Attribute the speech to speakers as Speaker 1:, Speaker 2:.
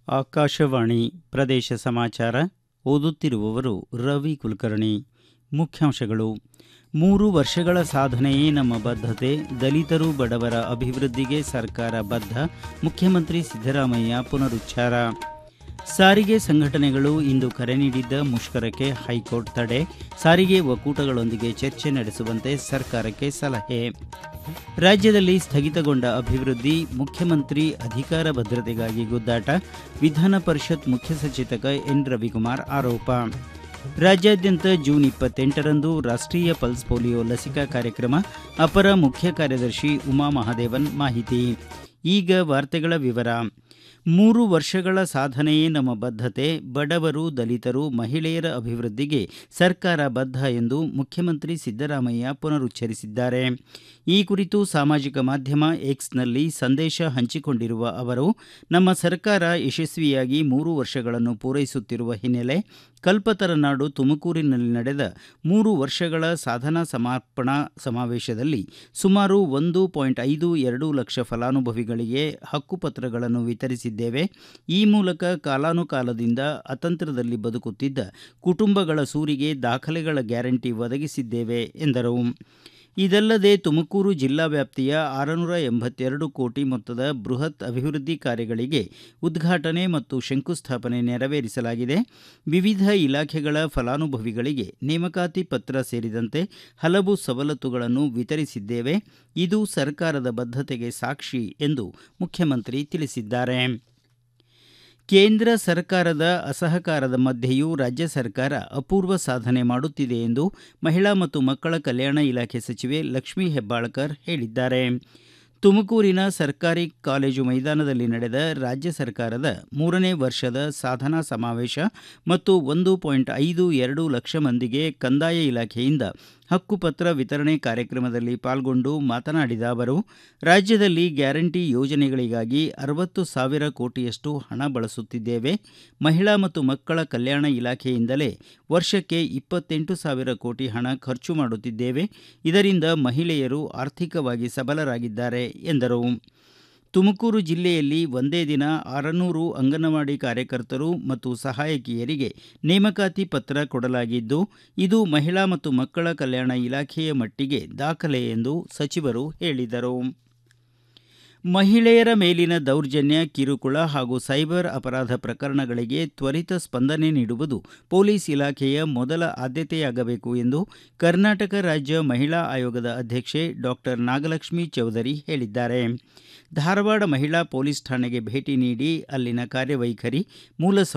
Speaker 1: ಆಕಾಶವಾಣಿ ಪ್ರದೇಶ ಸಮಾಚಾರ ಓದುತ್ತಿರುವವರು ರವಿ ಕುಲಕರ್ಣಿ ಮುಖ್ಯಾಂಶಗಳು ಮೂರು ವರ್ಷಗಳ ಸಾಧನೆಯೇ ನಮ್ಮ ಬದ್ಧತೆ ದಲಿತರು ಬಡವರ ಅಭಿವೃದ್ಧಿಗೆ ಸರ್ಕಾರ ಬದ್ಧ ಮುಖ್ಯಮಂತ್ರಿ ಸಿದ್ದರಾಮಯ್ಯ ಪುನರುಚ್ಚಾರ ಸಾರಿಗೆ ಸಂಘಟನೆಗಳು ಇಂದು ಕರೆ ನೀಡಿದ್ದ ಮುಷ್ಕರಕ್ಕೆ ಹೈಕೋರ್ಟ್ ತಡೆ ಸಾರಿಗೆ ಒಕ್ಕೂಟಗಳೊಂದಿಗೆ ಚರ್ಚೆ ನಡೆಸುವಂತೆ ಸರ್ಕಾರಕ್ಕೆ ಸಲಹೆ ರಾಜ್ಯದಲ್ಲಿ ಸ್ಥಗಿತಗೊಂಡ ಅಭಿವೃದ್ಧಿ ಮುಖ್ಯಮಂತ್ರಿ ಅಧಿಕಾರ ಭದ್ರತೆಗಾಗಿ ಗುದ್ದಾಟ ವಿಧಾನ ಪರಿಷತ್ ಮುಖ್ಯ ಸಚೇತಕ ಎನ್ ರವಿಕುಮಾರ್ ಆರೋಪ ರಾಜ್ಯಾದ್ಯಂತ ಜೂನ್ ಇಪ್ಪತ್ತೆಂಟರಂದು ರಾಷ್ಟೀಯ ಪಲ್ಸ್ ಪೋಲಿಯೋ ಲಸಿಕಾ ಕಾರ್ಯಕ್ರಮ ಅಪರ ಮುಖ್ಯ ಕಾರ್ಯದರ್ಶಿ ಉಮಾ ಮಹಾದೇವನ್ ಮಾಹಿತಿ ಈಗ ವಾರ್ತೆಗಳ ವಿವರ ಮೂರು ವರ್ಷಗಳ ಸಾಧನೆಯೇ ನಮ್ಮ ಬದ್ಧತೆ ಬಡವರು ದಲಿತರು ಮಹಿಳೆಯರ ಅಭಿವೃದ್ಧಿಗೆ ಸರ್ಕಾರ ಬದ್ಧ ಎಂದು ಮುಖ್ಯಮಂತ್ರಿ ಸಿದ್ದರಾಮಯ್ಯ ಪುನರುಚ್ಚರಿಸಿದ್ದಾರೆ ಈ ಕುರಿತು ಸಾಮಾಜಿಕ ಮಾಧ್ಯಮ ಎಕ್ಸ್ನಲ್ಲಿ ಸಂದೇಶ ಹಂಚಿಕೊಂಡಿರುವ ಅವರು ನಮ್ಮ ಸರ್ಕಾರ ಯಶಸ್ವಿಯಾಗಿ ಮೂರು ವರ್ಷಗಳನ್ನು ಪೂರೈಸುತ್ತಿರುವ ಹಿನ್ನೆಲೆ ಕಲ್ಪತರ ನಾಡು ತುಮಕೂರಿನಲ್ಲಿ ನಡೆದ ಮೂರು ವರ್ಷಗಳ ಸಾಧನಾ ಸಮರ್ಪಣಾ ಸಮಾವೇಶದಲ್ಲಿ ಸುಮಾರು ಒಂದು ಪಾಯಿಂಟ್ ಐದು ಎರಡು ಲಕ್ಷ ಫಲಾನುಭವಿಗಳಿಗೆ ಹಕ್ಕುಪತ್ರಗಳನ್ನು ವಿತರಿಸಿದ್ದೇವೆ ಈ ಮೂಲಕ ಕಾಲಾನುಕಾಲದಿಂದ ಅತಂತ್ರದಲ್ಲಿ ಬದುಕುತ್ತಿದ್ದ ಕುಟುಂಬಗಳ ಸೂರಿಗೆ ದಾಖಲೆಗಳ ಗ್ಯಾರಂಟಿ ಒದಗಿಸಿದ್ದೇವೆ ಎಂದರು ಇದಲ್ಲದೆ ತುಮಕೂರು ಜಿಲ್ಲಾ ವ್ಯಾಪ್ತಿಯ ಆರುನೂರ ಎಂಬತ್ತೆರಡು ಕೋಟಿ ಮೊತ್ತದ ಬೃಹತ್ ಅಭಿವೃದ್ಧಿ ಕಾರ್ಯಗಳಿಗೆ ಉದ್ಘಾಟನೆ ಮತ್ತು ಶಂಕುಸ್ಥಾಪನೆ ನೆರವೇರಿಸಲಾಗಿದೆ ವಿವಿಧ ಇಲಾಖೆಗಳ ಫಲಾನುಭವಿಗಳಿಗೆ ನೇಮಕಾತಿ ಪತ್ರ ಸೇರಿದಂತೆ ಹಲವು ಸವಲತ್ತುಗಳನ್ನು ವಿತರಿಸಿದ್ದೇವೆ ಇದು ಸರ್ಕಾರದ ಬದ್ಧತೆಗೆ ಸಾಕ್ಷಿ ಎಂದು ಮುಖ್ಯಮಂತ್ರಿ ತಿಳಿಸಿದ್ದಾರೆ ಕೇಂದ್ರ ಸರ್ಕಾರದ ಅಸಹಕಾರದ ಮಧ್ಯೆಯೂ ರಾಜ್ಯ ಸರ್ಕಾರ ಅಪೂರ್ವ ಸಾಧನೆ ಮಾಡುತ್ತಿದೆ ಎಂದು ಮಹಿಳಾ ಮತ್ತು ಮಕ್ಕಳ ಕಲ್ಯಾಣ ಇಲಾಖೆ ಸಚಿವೆ ಲಕ್ಷ್ಮೀ ಹೆಬ್ಬಾಳಕರ್ ಹೇಳಿದ್ದಾರೆ ತುಮಕೂರಿನ ಸರ್ಕಾರಿ ಕಾಲೇಜು ಮೈದಾನದಲ್ಲಿ ನಡೆದ ರಾಜ್ಯ ಸರ್ಕಾರದ ಮೂರನೇ ವರ್ಷದ ಸಾಧನಾ ಸಮಾವೇಶ ಮತ್ತು ಒಂದು ಪಾಯಿಂಟ್ ಐದು ಎರಡು ಲಕ್ಷ ಮಂದಿಗೆ ಕಂದಾಯ ಇಲಾಖೆಯಿಂದ ಹಕ್ಕುಪತ್ರ ವಿತರಣೆ ಕಾರ್ಯಕ್ರಮದಲ್ಲಿ ಪಾಲ್ಗೊಂಡು ಮಾತನಾಡಿದ ಅವರು ರಾಜ್ಯದಲ್ಲಿ ಗ್ಯಾರಂಟಿ ಯೋಜನೆಗಳಿಗಾಗಿ ಅರವತ್ತು ಸಾವಿರ ಕೋಟಿಯಷ್ಟು ಹಣ ಬಳಸುತ್ತಿದ್ದೇವೆ ಮಹಿಳಾ ಮತ್ತು ಮಕ್ಕಳ ಕಲ್ಯಾಣ ಇಲಾಖೆಯಿಂದಲೇ ವರ್ಷಕ್ಕೆ ಇಪ್ಪತ್ತೆಂಟು ಸಾವಿರ ಕೋಟಿ ಹಣ ಖರ್ಚು ಮಾಡುತ್ತಿದ್ದೇವೆ ಇದರಿಂದ ಮಹಿಳೆಯರು ಆರ್ಥಿಕವಾಗಿ ಸಬಲರಾಗಿದ್ದಾರೆ ಎಂದರು ತುಮಕೂರು ಜಿಲ್ಲೆಯಲ್ಲಿ ಒಂದೇ ದಿನ ಆರುನೂರು ಅಂಗನವಾಡಿ ಕಾರ್ಯಕರ್ತರು ಮತ್ತು ಸಹಾಯಕಿಯರಿಗೆ ನೇಮಕಾತಿ ಪತ್ರ ಕೊಡಲಾಗಿದ್ದು ಇದು ಮಹಿಳಾ ಮತ್ತು ಮಕ್ಕಳ ಕಲ್ಯಾಣ ಇಲಾಖೆಯ ಮಟ್ಟಿಗೆ ದಾಖಲೆ ಎಂದು ಸಚಿವರು ಹೇಳಿದರು ಮಹಿಳೆಯರ ಮೇಲಿನ ದೌರ್ಜನ್ಯ ಕಿರುಕುಳ ಹಾಗೂ ಸೈಬರ್ ಅಪರಾಧ ಪ್ರಕರಣಗಳಿಗೆ ತ್ವರಿತ ಸ್ಪಂದನೆ ನೀಡುವುದು ಪೊಲೀಸ್ ಇಲಾಖೆಯ ಮೊದಲ ಆದ್ಯತೆಯಾಗಬೇಕು ಎಂದು ಕರ್ನಾಟಕ ರಾಜ್ಯ ಮಹಿಳಾ ಆಯೋಗದ ಅಧ್ಯಕ್ಷೆ ಡಾಕ್ಟರ್ ನಾಗಲಕ್ಷ್ಮಿ ಚೌಧರಿ ಹೇಳಿದ್ದಾರೆ ಧಾರವಾಡ ಮಹಿಳಾ ಪೊಲೀಸ್ ಠಾಣೆಗೆ ಭೇಟಿ ನೀಡಿ ಅಲ್ಲಿನ ಕಾರ್ಯವೈಖರಿ ಮೂಲ